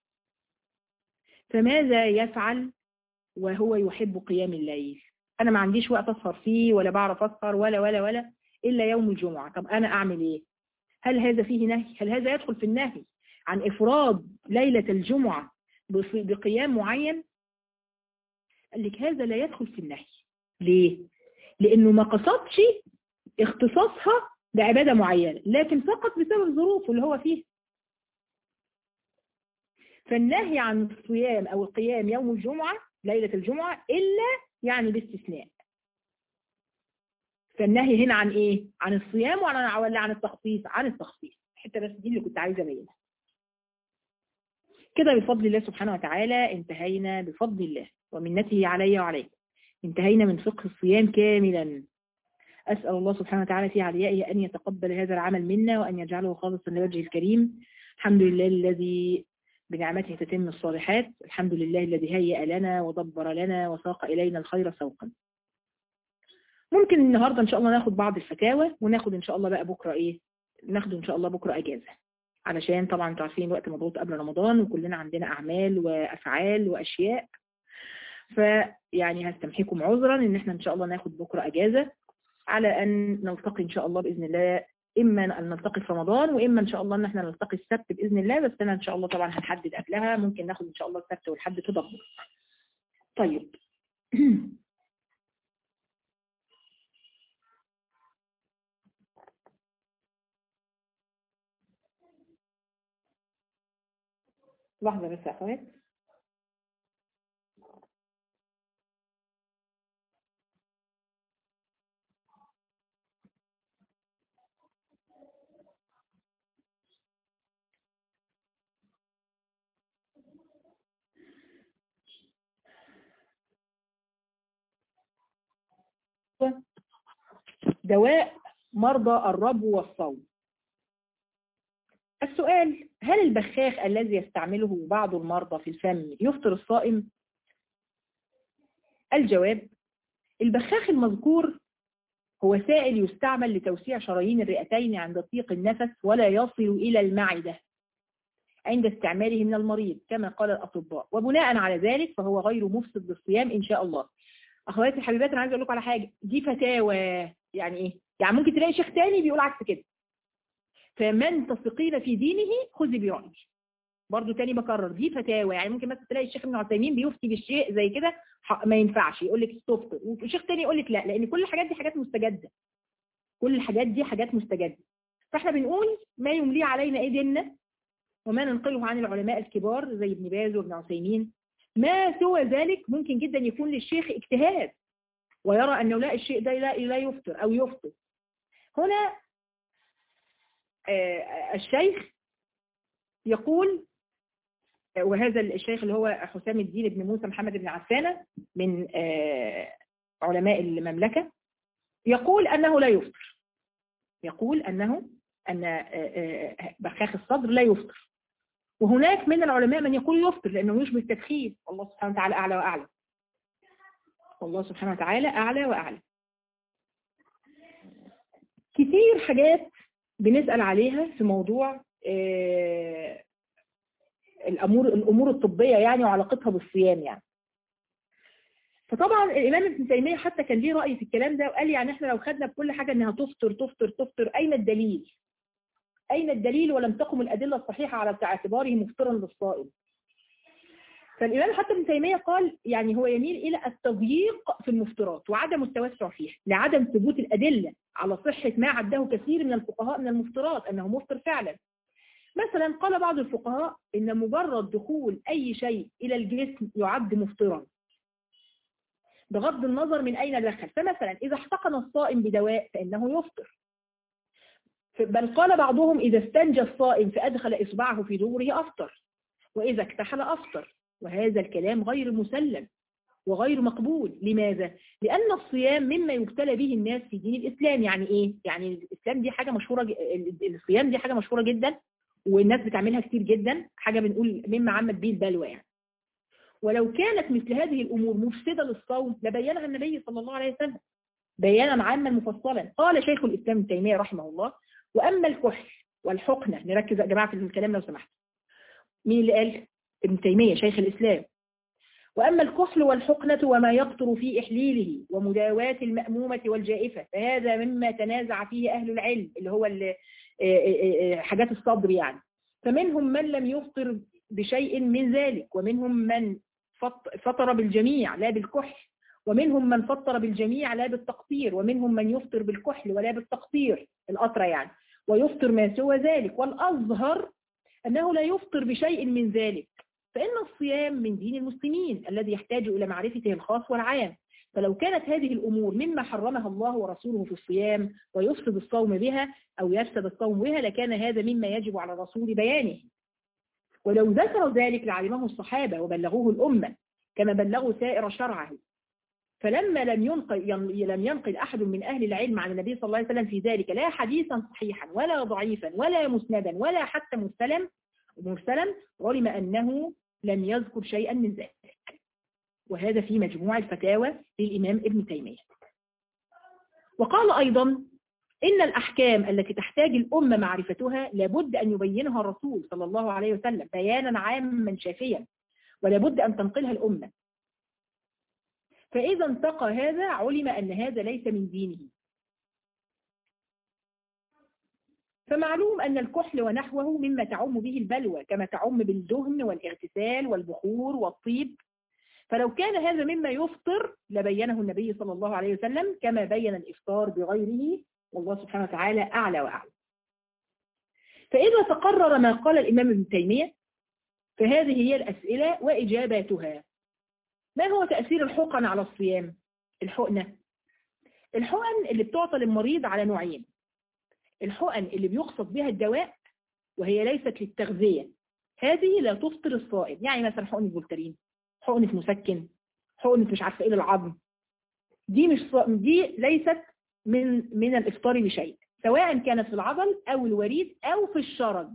A: فماذا يفعل وهو يحب قيام الليل أنا ما عنديش وقت أسهر فيه ولا بعرف أسهر ولا ولا ولا إلا يوم الجمعة طب أنا أعمل إيه هل هذا فيه نهي هل هذا يدخل في النهي عن إفراد ليلة الجمعة بقيام معين قال لك هذا لا يدخل في النهي ليه لأنه ما قصدش اختصاصها بعبادة معينة لكن فقط بسبب ظروفه اللي هو فيه فالنهي عن الصيام أو القيام يوم الجمعة ليلة الجمعة إلا يعني باستثناء فالنهي هنا عن إيه؟ عن الصيام ولا عن التخصيص؟ عن التخصيص حتى بس دي اللي كنت عايزة أبينها كده بفضل الله سبحانه وتعالى انتهينا بفضل الله ومنته علي وعليكم انتهينا من فقه الصيام كاملا أسأل الله سبحانه وتعالى في عليائه أن يتقبل هذا العمل منا وأن يجعله خالصا لوجهه الكريم الحمد لله الذي بنعمته تتم الصالحات الحمد لله الذي هيأ لنا ودبر لنا وساق إلينا الخير سوقا ممكن النهاردة إن شاء الله ناخد بعض الفتاوى وناخد إن شاء الله بقى بكرة إيه ناخده إن شاء الله بكرة أجازة علشان طبعا انتوا عارفين الوقت مضغوط قبل رمضان وكلنا عندنا أعمال وأفعال وأشياء فيعني هستمحيكم عذرا إن احنا إن شاء الله ناخد بكرة أجازة على أن نلتقي إن شاء الله بإذن الله إما أن نلتقي في رمضان وإما إن شاء الله أن احنا نلتقي السبت بإذن الله بس أنا إن شاء الله طبعا هنحدد قبلها ممكن ناخد إن شاء الله السبت والحد تدبر طيب لحظة بس يا أخوات دواء مرضى الربو والصوم السؤال هل البخاخ الذي يستعمله بعض المرضى في الفم يفطر الصائم الجواب البخاخ المذكور هو سائل يستعمل لتوسيع شرايين الرئتين عند ضيق النفس ولا يصل إلى المعدة عند استعماله من المريض كما قال الأطباء وبناء على ذلك فهو غير مفسد للصيام إن شاء الله أخواتي الحبيبات أنا عايز أقول لكم على حاجة دي فتاوى يعني إيه؟ يعني ممكن تلاقي شيخ تاني بيقول عكس كده فمن تثقين في دينه خذي برأيه برضو تاني بكرر دي فتاوى يعني ممكن مثلا تلاقي الشيخ ابن عثيمين بيفتي بالشيء زي كده ما ينفعش يقول لك استفطر وشيخ تاني يقول لك لا لان كل الحاجات دي حاجات مستجده كل الحاجات دي حاجات مستجده فاحنا بنقول ما يملي علينا ايه ديننا وما ننقله عن العلماء الكبار زي ابن باز وابن عثيمين ما سوى ذلك ممكن جدا يكون للشيخ اجتهاد ويرى انه لا الشيء ده لا لا يفطر او يفطر هنا الشيخ يقول وهذا الشيخ اللي هو حسام الدين بن موسى محمد بن عفانة من علماء المملكة يقول أنه لا يفطر يقول أنه أن بخاخ الصدر لا يفطر وهناك من العلماء من يقول يفطر لأنه يشبه التدخين والله سبحانه وتعالى أعلى وأعلى والله سبحانه وتعالى أعلى وأعلى كتير حاجات بنسأل عليها في موضوع الأمور الأمور الطبية يعني وعلاقتها بالصيام يعني فطبعا الإمام ابن تيمية حتى كان ليه رأي في الكلام ده وقال يعني احنا لو خدنا بكل حاجة انها تفطر تفطر تفطر أين الدليل أين الدليل ولم تقم الأدلة الصحيحة على اعتباره مفطرا للصائم فالإمام حتى ابن تيمية قال يعني هو يميل إلى التضييق في المفطرات وعدم التوسع فيها لعدم ثبوت الأدلة على صحة ما عده كثير من الفقهاء من المفطرات أنه مفطر فعلا مثلا قال بعض الفقهاء إن مجرد دخول أي شيء إلى الجسم يعد مفطرا بغض النظر من أين دخل فمثلا إذا احتقن الصائم بدواء فإنه يفطر بل قال بعضهم إذا استنجى الصائم فأدخل إصبعه في دبره أفطر وإذا اكتحل أفطر وهذا الكلام غير مسلم وغير مقبول لماذا؟ لأن الصيام مما يبتلى به الناس في دين الإسلام يعني إيه؟ يعني الإسلام دي حاجة مشهورة ج... الصيام دي حاجة مشهورة جدا والناس بتعملها كتير جدا حاجة بنقول مما عمت به البلوى يعني ولو كانت مثل هذه الأمور مفسدة للصوم لبينها النبي صلى الله عليه وسلم بيانا عاما مفصلا قال شيخ الإسلام ابن تيمية رحمه الله وأما الكحل والحقنة نركز يا جماعة في الكلام لو سمحت مين اللي قال ابن تيمية شيخ الإسلام وأما الكحل والحقنة وما يقطر في إحليله ومداواة المأمومة والجائفة فهذا مما تنازع فيه أهل العلم اللي هو حاجات الصبر يعني فمنهم من لم يفطر بشيء من ذلك ومنهم من فطر بالجميع لا بالكحل ومنهم من فطر بالجميع لا بالتقطير ومنهم من يفطر بالكحل ولا بالتقطير القطرة يعني ويفطر ما سوى ذلك والأظهر أنه لا يفطر بشيء من ذلك فإن الصيام من دين المسلمين الذي يحتاج إلى معرفته الخاص والعام فلو كانت هذه الأمور مما حرمها الله ورسوله في الصيام ويفسد الصوم بها أو يفسد الصوم بها لكان هذا مما يجب على الرسول بيانه ولو ذكروا ذلك لعلمه الصحابة وبلغوه الأمة كما بلغوا سائر شرعه فلما لم ينقل لم ينقل أحد من أهل العلم عن النبي صلى الله عليه وسلم في ذلك لا حديثا صحيحا ولا ضعيفا ولا مسندا ولا حتى مرسلا مرسلا علم أنه لم يذكر شيئا من ذلك وهذا في مجموع الفتاوى للإمام ابن تيمية وقال أيضا إن الأحكام التي تحتاج الأمة معرفتها لابد أن يبينها الرسول صلى الله عليه وسلم بيانا عاما شافيا ولابد أن تنقلها الأمة فإذا انتقى هذا علم أن هذا ليس من دينه فمعلوم أن الكحل ونحوه مما تعم به البلوى كما تعم بالدهن والاغتسال والبخور والطيب فلو كان هذا مما يفطر لبينه النبي صلى الله عليه وسلم كما بين الإفطار بغيره والله سبحانه وتعالى أعلى وأعلى فإذا تقرر ما قال الإمام ابن تيمية فهذه هي الأسئلة وإجاباتها ما هو تأثير الحقن على الصيام الحقنة الحقن اللي بتعطى للمريض على نوعين الحقن اللي بيقصد بها الدواء وهي ليست للتغذية هذه لا تفطر الصائم يعني مثلا حقن الفولترين حقنة مسكن حقنة مش عارفة ايه للعظم دي مش دي ليست من من الافطار بشيء سواء كانت في العضل او الوريد او في الشرج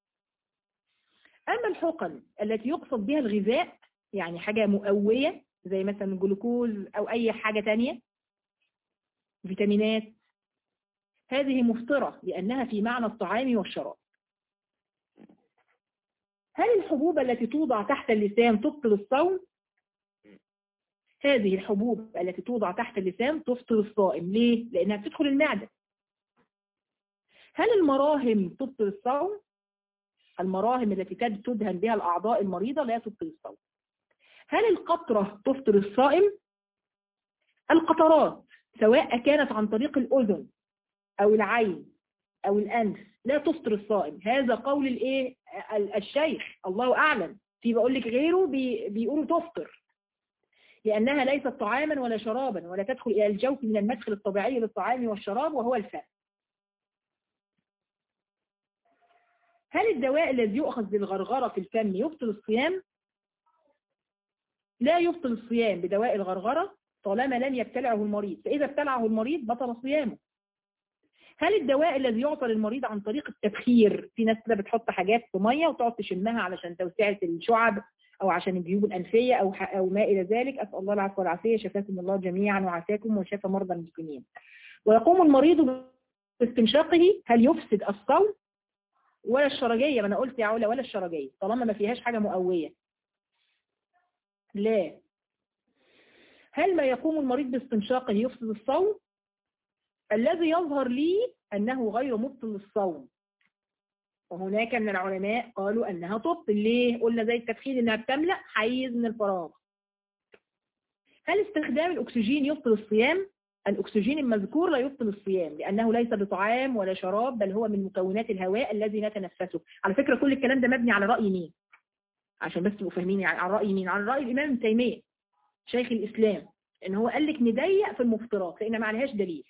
A: اما الحقن التي يقصد بها الغذاء يعني حاجة مقوية زي مثلا الجلوكوز او اي حاجة تانية فيتامينات هذه مفطرة لأنها في معنى الطعام والشراب هل الحبوب التي توضع تحت اللسان تبطل الصوم؟ هذه الحبوب التي توضع تحت اللسان تفطر الصائم ليه؟ لأنها بتدخل المعدة هل المراهم تبطل الصوم؟ المراهم التي تدهن بها الأعضاء المريضة لا تبطل الصوم هل القطرة تفطر الصائم؟ القطرات سواء كانت عن طريق الأذن أو العين أو الأنف لا تفطر الصائم هذا قول الايه الشيخ الله أعلم في بقول لك غيره بي بيقولوا تفطر لأنها ليست طعاما ولا شرابا ولا تدخل إلى الجوف من المدخل الطبيعي للطعام والشراب وهو الفم هل الدواء الذي يؤخذ بالغرغرة في الفم يبطل الصيام لا يبطل الصيام بدواء الغرغرة طالما لم يبتلعه المريض فإذا ابتلعه المريض بطل صيامه هل الدواء الذي يعطى للمريض عن طريق التبخير في ناس كده بتحط حاجات في ميه وتقعد تشمها علشان توسعه الشعب او عشان الجيوب الانفيه او او ما الى ذلك اسال الله العفو والعافيه شفاكم الله جميعا وعافاكم وشفى مرضى المسلمين ويقوم المريض باستنشاقه هل يفسد الصوم ولا الشرجيه ما انا قلت يا علا ولا الشرجيه طالما ما فيهاش حاجه مقويه لا هل ما يقوم المريض باستنشاقه يفسد الصوم الذي يظهر لي أنه غير مبطل للصوم وهناك من العلماء قالوا أنها تبطل ليه؟ قلنا زي التدخين أنها بتملأ حيز من الفراغ هل استخدام الأكسجين يبطل الصيام؟ الأكسجين المذكور لا يبطل الصيام لأنه ليس بطعام ولا شراب بل هو من مكونات الهواء الذي نتنفسه على فكرة كل الكلام ده مبني على رأي مين؟ عشان بس تبقوا فاهمين يعني على رأي مين؟ على رأي الإمام ابن تيمية شيخ الإسلام إن هو قال لك نضيق في المفطرات لأن ما عليهاش دليل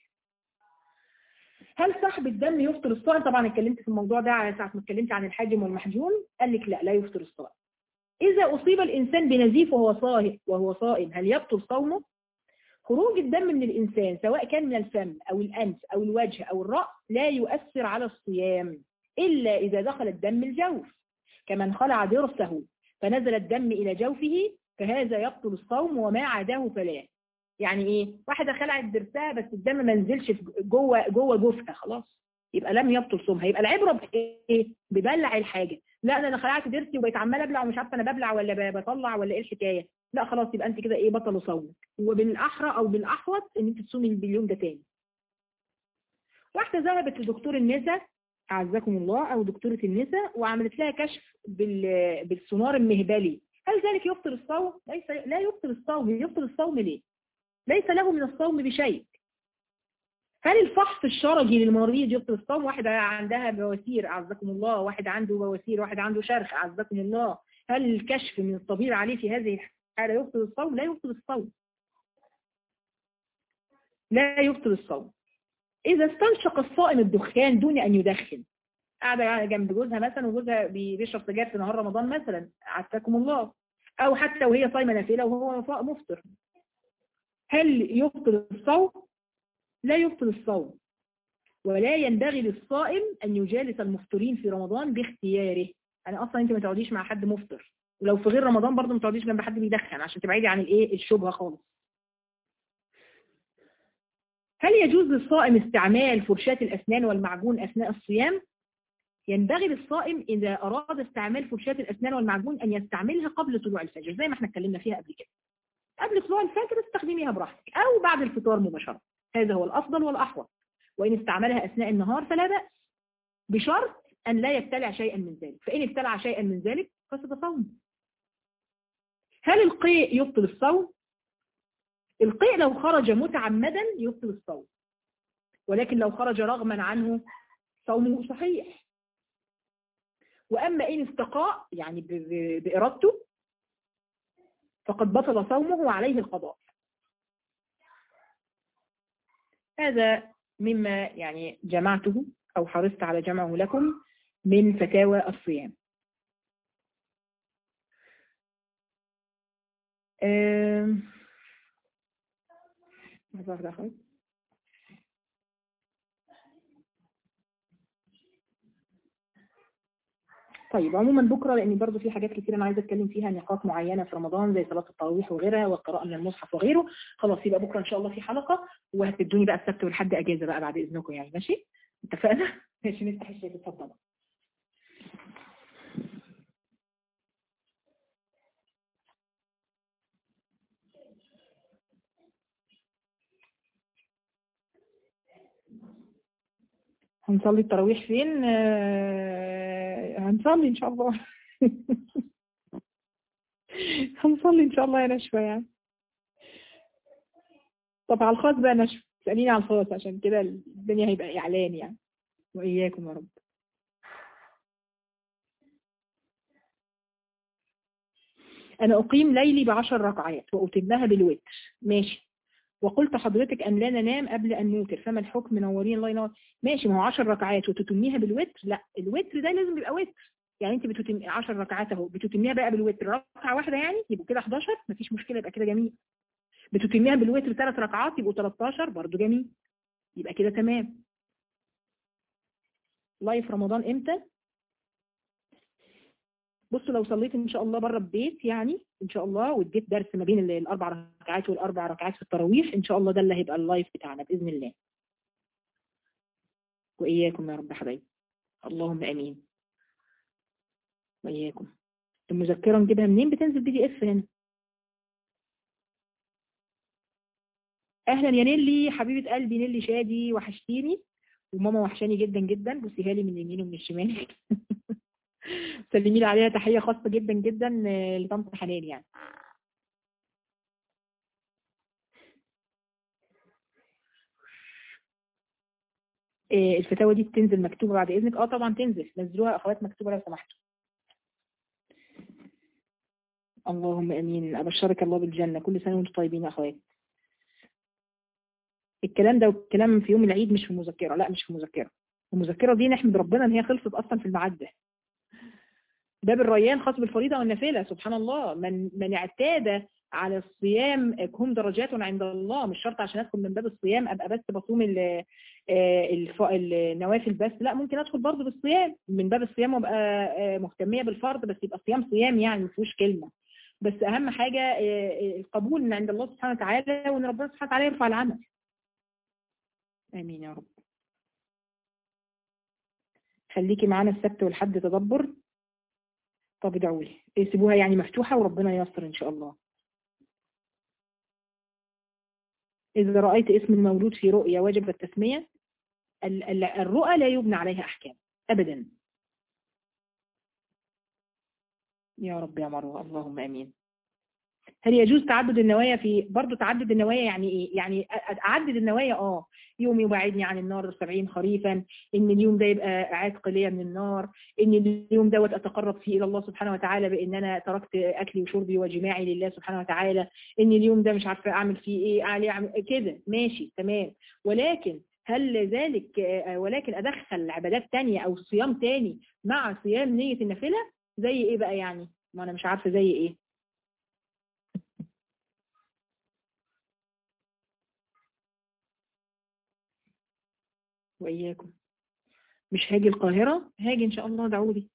A: هل سحب الدم يفطر الصائم طبعا اتكلمت في الموضوع ده على ساعه ما اتكلمت عن الحاجم والمحجوم قال لك لا لا يفطر الصائم اذا اصيب الانسان بنزيف وهو صائم وهو صائم هل يبطل صومه خروج الدم من الانسان سواء كان من الفم او الانف او الوجه او الراس لا يؤثر على الصيام الا اذا دخل الدم الجوف كمن خلع ضرسه فنزل الدم الى جوفه فهذا يبطل الصوم وما عداه فلا يعني ايه واحدة خلعت ضرسها بس الدم ما نزلش جوه جوه جوفها خلاص يبقى لم يبطل صومها يبقى العبره بايه ببلع الحاجه لا انا خلعت ضرسي وبقيت عماله ابلع ومش عارفه انا ببلع ولا بطلع ولا ايه الحكايه لا خلاص يبقى انت كده ايه بطل صومك وبالاحرى او بالاحوط ان انت تصومي باليوم ده تاني واحده ذهبت لدكتور النساء اعزكم الله او دكتوره النساء وعملت لها كشف بالسونار المهبلي هل ذلك يبطل الصوم ليس لا يبطل الصوم يبطل الصوم ليه ليس له من الصوم بشيء هل الفحص الشرجي للمريض يبطل الصوم واحدة عندها بواسير أعزكم الله واحد عنده بواسير واحد عنده شرخ أعزكم الله هل الكشف من الطبيب عليه في هذه الحالة يبطل الصوم لا يبطل الصوم لا يبطل الصوم إذا استنشق الصائم الدخان دون أن يدخن قاعدة جنب جوزها مثلا وجوزها بيشرب سجاير في نهار رمضان مثلا عافاكم الله أو حتى وهي صايمة نافلة وهو مفطر هل يبطل الصوم لا يبطل الصوم ولا ينبغي للصائم أن يجالس المفطرين في رمضان باختياره يعني أصلا أنت ما تقعديش مع حد مفطر ولو في غير رمضان برضه ما تقعديش جنب حد بيدخن عشان تبعدي عن الايه الشبهه خالص هل يجوز للصائم استعمال فرشاة الأسنان والمعجون أثناء الصيام؟ ينبغي للصائم إذا أراد استعمال فرشاة الأسنان والمعجون أن يستعملها قبل طلوع الفجر زي ما احنا اتكلمنا فيها قبل كده قبل طلوع الفجر استخدميها براحتك أو بعد الفطار مباشرة هذا هو الأفضل والأحوط وإن استعملها أثناء النهار فلا بأس بشرط أن لا يبتلع شيئا من ذلك فإن ابتلع شيئا من ذلك فسد صوم هل القيء يبطل الصوم؟ القيء لو خرج متعمدا يبطل الصوم ولكن لو خرج رغما عنه صومه صحيح وأما إن استقاء يعني بإرادته فقد بطل صومه وعليه القضاء هذا مما يعني جمعته أو حرصت على جمعه لكم من فتاوى الصيام أم... طيب عموما بكرة لأن برضو في حاجات كتير أنا عايزة أتكلم فيها نقاط معينة في رمضان زي صلاة التراويح وغيرها والقراءة من المصحف وغيره خلاص يبقى بكرة إن شاء الله في حلقة وهتدوني بقى السبت والحد أجازة بقى بعد إذنكم يعني ماشي اتفقنا ماشي نفتح الشاشة اتفضل هنصلي التراويح فين آه هنصلي ان شاء الله هنصلي ان شاء الله يا نشوى يعني طب على الخاص بقى نشوى اسأليني على الخاص عشان كده الدنيا هيبقى اعلان يعني واياكم يا رب انا اقيم ليلي بعشر ركعات واتمها بالوتر ماشي وقلت حضرتك أن لا ننام قبل أن نوتر فما الحكم نورين الله ينور ماشي ما هو 10 ركعات وتتميها بالوتر لا الوتر ده لازم يبقى وتر يعني انت بتتم 10 ركعات اهو بتتميها بقى بالوتر ركعه واحده يعني يبقوا كده 11 مفيش مشكله يبقى كده جميل بتتميها بالوتر ثلاث ركعات يبقوا 13 برضو جميل يبقى كده تمام لايف رمضان امتى بصوا لو صليت ان شاء الله بره البيت يعني ان شاء الله واديت درس ما بين الاربع ركعات والاربع ركعات في التراويح ان شاء الله ده اللي هيبقى اللايف بتاعنا باذن الله واياكم يا رب حبايبي اللهم امين واياكم المذكره نجيبها منين بتنزل بي دي اف هنا اهلا يا نيلي حبيبه قلبي نيلي شادي وحشتيني وماما وحشاني جدا جدا بصيها لي من اليمين ومن الشمال سلمي لي عليها تحيه خاصه جدا جدا لطنط حنان يعني الفتاوى دي بتنزل مكتوبه بعد اذنك اه طبعا تنزل نزلوها اخوات مكتوبه لو سمحتوا اللهم امين ابشرك الله بالجنه كل سنه وانتم طيبين يا اخوات الكلام ده والكلام في يوم العيد مش في مذكره لا مش في مذكره المذكره دي نحمد ربنا ان هي خلصت اصلا في الميعاد ده باب الريان خاص بالفريضه والنافله سبحان الله من من اعتاد على الصيام هم درجات عند الله مش شرط عشان ادخل من باب الصيام ابقى بس بصوم النوافل بس لا ممكن ادخل برضه بالصيام من باب الصيام وابقى مهتميه بالفرض بس يبقى صيام صيام يعني ما فيهوش كلمه بس اهم حاجه القبول من عند الله سبحانه وتعالى وان ربنا سبحانه وتعالى يرفع العمل امين يا رب خليكي معانا السبت والحد تدبر طب ادعوا لي سيبوها يعني مفتوحه وربنا ييسر ان شاء الله إذا رأيت اسم المولود في رؤيا واجب التسمية الرؤى لا يبنى عليها أحكام أبدا يا رب يا مروة اللهم أمين هل يجوز تعدد النوايا في برضه تعدد النوايا يعني ايه يعني اعدد النوايا اه يوم يبعدني عن النار سبعين خريفا ان اليوم ده يبقى عتق ليا من النار ان اليوم دوت اتقرب فيه الى الله سبحانه وتعالى بان انا تركت اكلي وشربي وجماعي لله سبحانه وتعالى ان اليوم ده مش عارفه اعمل فيه ايه اعلي اعمل كده ماشي تمام ولكن هل ذلك ولكن ادخل عبادات تانية او صيام تاني مع صيام نية النافلة زي ايه بقى يعني ما انا مش عارفه زي ايه وإياكم مش هاجي القاهرة هاجي إن شاء الله دعولي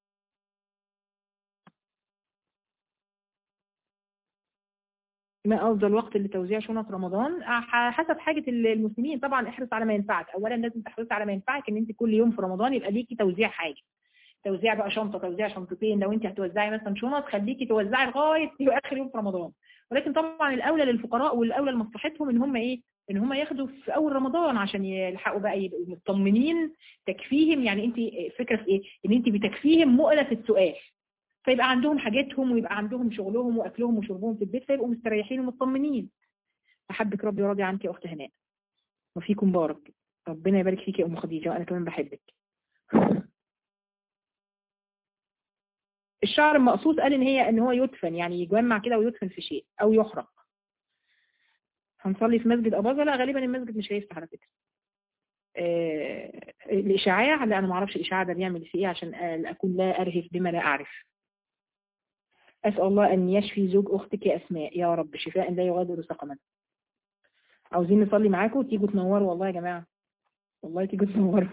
A: ما أفضل وقت لتوزيع شنط رمضان حسب حاجة المسلمين طبعا احرص على ما ينفعك أولا لازم تحرص على ما ينفعك إن أنت كل يوم في رمضان يبقى ليكي توزيع حاجة توزيع بقى شنطة توزيع شنطتين لو أنت هتوزعي مثلا شنط خليكي توزعي لغاية آخر يوم في رمضان ولكن طبعا الأولى للفقراء والأولى لمصلحتهم إن هم إيه ان هم ياخدوا في اول رمضان عشان يلحقوا بقى يبقوا مطمنين تكفيهم يعني انت فكره في ايه ان انت بتكفيهم مؤلة السؤال فيبقى عندهم حاجاتهم ويبقى عندهم شغلهم واكلهم وشربهم في البيت فيبقوا مستريحين ومطمنين احبك ربي راضي عنك يا اخت هناء وفيكم بارك ربنا يبارك فيك يا ام خديجه وانا كمان بحبك الشعر المقصوص قال ان هي ان هو يدفن يعني يجمع كده ويدفن في شيء او يحرق هنصلي في مسجد أباظة لا غالبا المسجد مش هيفتح على فكرة آه الإشعاع لا أنا ما اعرفش الإشعاع ده بيعمل في إيه عشان أكون لا أرهف بما لا أعرف أسأل الله أن يشفي زوج أختك يا أسماء يا رب شفاء لا يغادر سقما عاوزين نصلي معاكم تيجوا تنوروا والله يا جماعة والله تيجوا تنوروا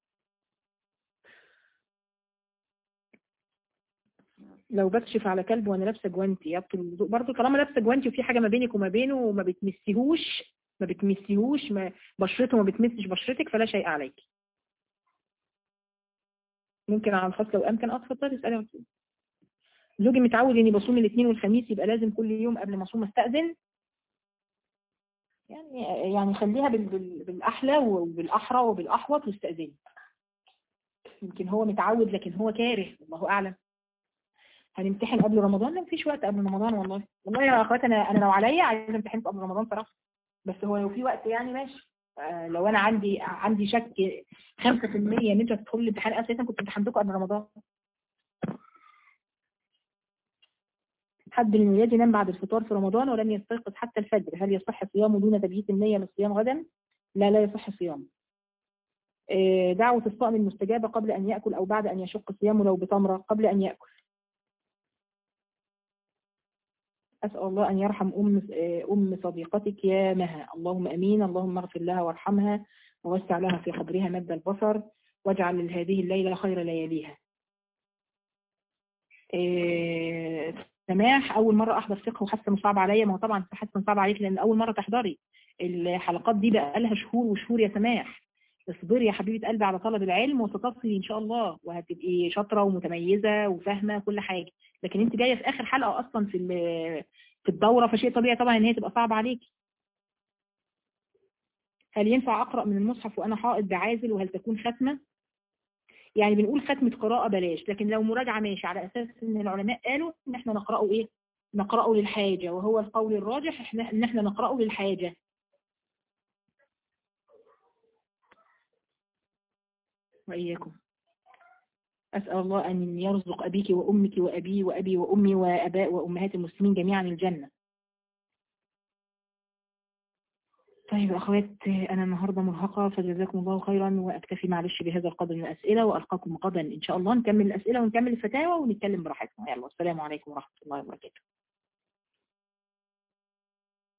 A: لو بكشف على كلب وانا لابسه جوانتي يبطل الوضوء برضه طالما لابسه جوانتي وفي حاجه ما بينك وما بينه وما بتمسيهوش ما بتمسيهوش ما بشرته ما بتمسش بشرتك فلا شيء عليك ممكن على الخاص لو امكن اه اتفضلي اسالي زوجي متعود اني بصوم الاثنين والخميس يبقى لازم كل يوم قبل ما اصوم استاذن يعني يعني خليها بالاحلى وبالاحرى وبالاحوط واستاذني يمكن هو متعود لكن هو كاره الله اعلم هنمتحن قبل رمضان لا مفيش وقت قبل رمضان والله والله يا اخوات انا انا لو عليا عايزه امتحن قبل رمضان صراحه بس هو لو في وقت يعني ماشي آه لو انا عندي عندي شك 5% ان انتوا هتدخلوا الامتحان اساسا كنت امتحنتكم قبل رمضان حد من ولادي نام بعد الفطار في رمضان ولم يستيقظ حتى الفجر هل يصح صيامه دون تبييت النية للصيام غدا؟ لا لا يصح صيامه آه، دعوة الصائم المستجابة قبل أن يأكل أو بعد أن يشق صيامه لو بتمرة قبل أن يأكل أسأل الله أن يرحم أم آه، أم صديقتك يا مها اللهم أمين اللهم اغفر لها وارحمها ووسع لها في قبرها مد البصر واجعل هذه الليلة خير لياليها آه، سماح أول مرة أحضر فقه وحاسة إنه صعب عليا ما هو طبعا حاسة إنه صعب عليك لأن أول مرة تحضري الحلقات دي بقى لها شهور وشهور يا سماح اصبري يا حبيبة قلبي على طلب العلم وستصلي إن شاء الله وهتبقي شاطرة ومتميزة وفاهمة كل حاجة لكن أنت جاية في آخر حلقة أصلا في في الدورة فشيء طبيعي طبعا إن هي تبقى صعبة عليكي هل ينفع أقرأ من المصحف وأنا حائط بعازل وهل تكون ختمة؟ يعني بنقول ختمة قراءة بلاش لكن لو مراجعة ماشي على أساس إن العلماء قالوا إن إحنا نقرأه إيه؟ نقرأه للحاجة وهو القول الراجح إحنا إن إحنا نقرأه للحاجة وإياكم أسأل الله أن يرزق أبيك وأمك وأبي وأبي وأمي وأباء وأمهات المسلمين جميعا الجنة طيب أخوات أنا النهاردة مرهقة فجزاكم الله خيرا وأكتفي معلش بهذا القدر من الأسئلة وألقاكم غدا إن شاء الله نكمل الأسئلة ونكمل الفتاوى ونتكلم براحتنا يلا السلام عليكم ورحمة الله وبركاته